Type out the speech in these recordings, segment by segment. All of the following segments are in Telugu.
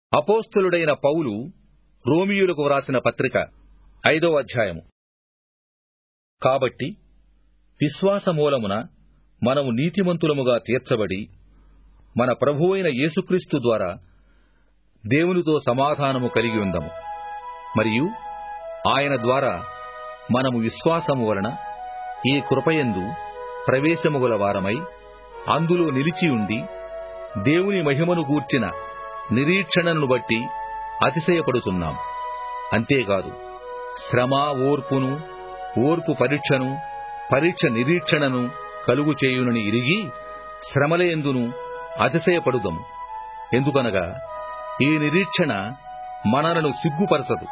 అపోస్తలుడైన పౌలు రోమియులకు వ్రాసిన పత్రిక ఐదవ అధ్యాయము కాబట్టి విశ్వాస మూలమున మనము నీతిమంతులముగా తీర్చబడి మన ప్రభువైన యేసుక్రీస్తు ద్వారా దేవునితో సమాధానము కలిగి ఉందము మరియు ఆయన ద్వారా మనము విశ్వాసము వలన ఈ కృపయందు ప్రవేశము గల వారమై అందులో నిలిచి ఉండి దేవుని మహిమను గూర్చిన నిరీక్షణను బట్టి అతిశయపడుతున్నాం అంతేకాదు శ్రమ ఓర్పును ఓర్పు పరీక్షను పరీక్ష నిరీక్షణను కలుగు చేయునని ఇరిగి శ్రమలయందును అతిశయపడుదము ఎందుకనగా ఈ నిరీక్షణ మనలను సిగ్గుపరచదు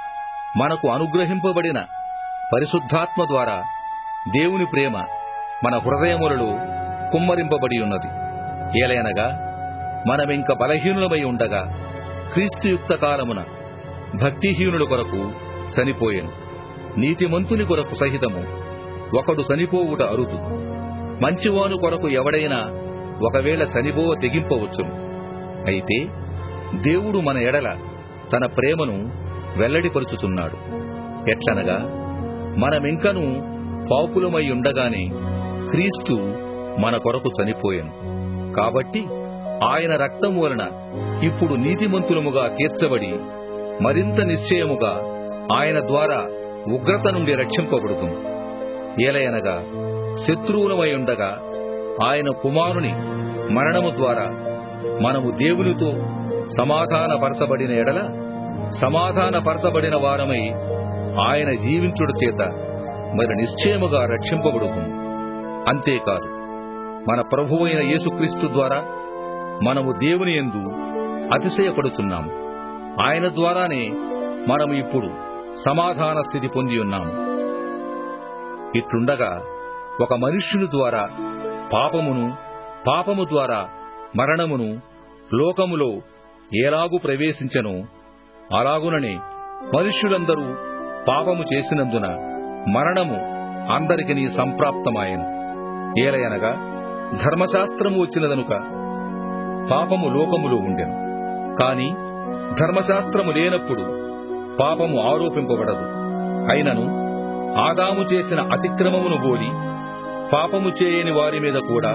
మనకు అనుగ్రహింపబడిన పరిశుద్ధాత్మ ద్వారా దేవుని ప్రేమ మన హృదయములలో కుమ్మరింపబడి ఉన్నది ఏలయనగా మనమింక బలహీనులమై ఉండగా క్రీస్తుయుక్త కాలమున భక్తిహీనుల కొరకు చనిపోయెను నీతిమంతుని కొరకు సహితము ఒకడు చనిపోవుట అరుదు మంచివాను కొరకు ఎవడైనా ఒకవేళ చనిపోవ తెగింపవచ్చును అయితే దేవుడు మన ఎడల తన ప్రేమను వెల్లడిపరుచుచున్నాడు ఎట్లనగా మనమింకను పాపులమై ఉండగానే క్రీస్తు మన కొరకు చనిపోయెను కాబట్టి ఆయన రక్తం వలన ఇప్పుడు నీతిమంతులముగా తీర్చబడి మరింత నిశ్చయముగా ఆయన ద్వారా ఉగ్రత నుండి రక్షింపబడుతుంది ఏలయనగా శత్రువులమై ఉండగా ఆయన కుమారుని మరణము ద్వారా మనము దేవునితో సమాధానపరచబడిన ఎడల సమాధానపరచబడిన వారమై ఆయన జీవించుడు చేత మరి నిశ్చయముగా రక్షింపబడుతుంది అంతేకాదు మన ప్రభువైన యేసుక్రీస్తు ద్వారా మనము దేవుని యందు అతిశయపడుతున్నాము ఆయన ద్వారానే మనము ఇప్పుడు సమాధాన స్థితి పొంది ఉన్నాము ఇట్లుండగా ఒక మనుష్యుని ద్వారా పాపమును పాపము ద్వారా మరణమును లోకములో ఎలాగు ప్రవేశించను అలాగుననే మనుష్యులందరూ పాపము చేసినందున మరణము అందరికిని సంప్రాప్తమాయను ఏలయనగా ధర్మశాస్త్రము వచ్చినదనుక పాపము లోకములో ఉండెను కాని ధర్మశాస్త్రము లేనప్పుడు పాపము ఆరోపింపబడదు అయినను ఆదాము చేసిన అతిక్రమమును గోలి పాపము చేయని వారి మీద కూడా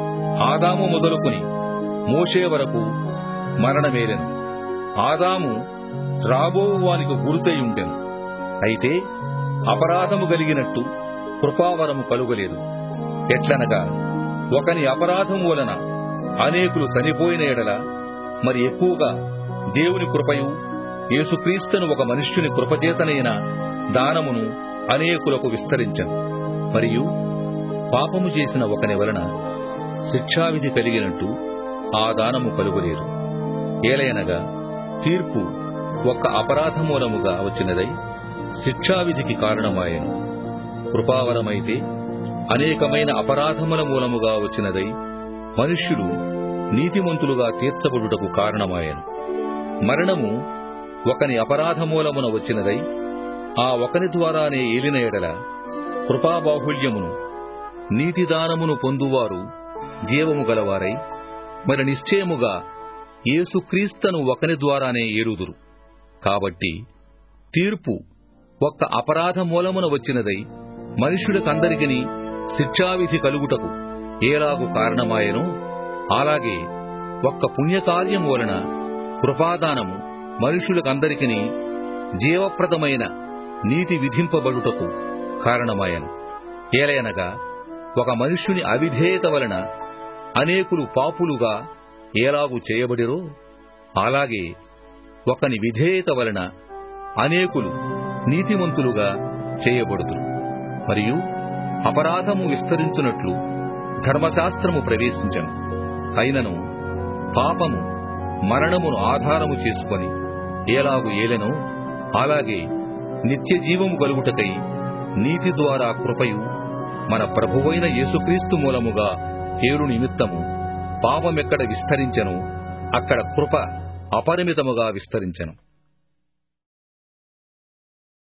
ఆదాము మొదలుకుని మోషే వరకు మరణమేలెను ఆదాము రాబోవు వానికి గురుతై ఉండెను అయితే అపరాధము కలిగినట్టు కృపావరము కలుగలేదు ఎట్లనగా ఒకని అపరాధము వలన అనేకులు చనిపోయిన ఎడల మరి ఎక్కువగా దేవుని కృపయు యేసుక్రీస్తును ఒక మనుష్యుని కృపచేతనైన దానమును అనేకులకు విస్తరించను మరియు పాపము చేసిన ఒకని వలన శిక్షావిధి కలిగినట్టు ఆ దానము కలుగులేదు ఏలయనగా తీర్పు ఒక్క అపరాధమూలముగా వచ్చినదై శిక్షావిధికి కారణమాయను కృపావరమైతే అనేకమైన అపరాధముల మూలముగా వచ్చినదై మనుష్యులు నీతిమంతులుగా తీర్చబడుటకు కారణమాయను మరణము ఒకని అపరాధమూలమున వచ్చినదై ఆ ఒకని ద్వారానే ఏలిన ఎడల కృపాబాహుళ్యమును నీతిదానమును పొందువారు జీవము గలవారై మరి నిశ్చయముగా యేసుక్రీస్తను ఒకని ద్వారానే ఏరుదురు కాబట్టి తీర్పు ఒక్క అపరాధ మూలమున వచ్చినదై మనుష్యులకందరికిని శిక్షావిధి కలుగుటకు ఏలాగు కారణమాయనో అలాగే ఒక్క పుణ్యకార్యం వలన కృపాదానము మనుష్యులకందరికిని జీవప్రదమైన నీతి విధింపబడుటకు కారణమాయను ఏలయనగా ఒక మనుష్యుని అవిధేయత వలన అనేకులు పాపులుగా ఏలాగు చేయబడిరో అలాగే ఒకని విధేయత వలన అనేకులు నీతిమంతులుగా చేయబడుతురు మరియు అపరాధము విస్తరించున్నట్లు ధర్మశాస్త్రము ప్రవేశించను అయినను పాపము మరణమును ఆధారము చేసుకొని ఏలాగు ఏలెనో అలాగే నిత్య జీవము కలుగుటకై నీతి ద్వారా కృపయు మన ప్రభువైన యేసుక్రీస్తు మూలముగా ఏరు నిమిత్తము పాపమెక్కడ విస్తరించెను అక్కడ కృప అపరిమితముగా విస్తరించెను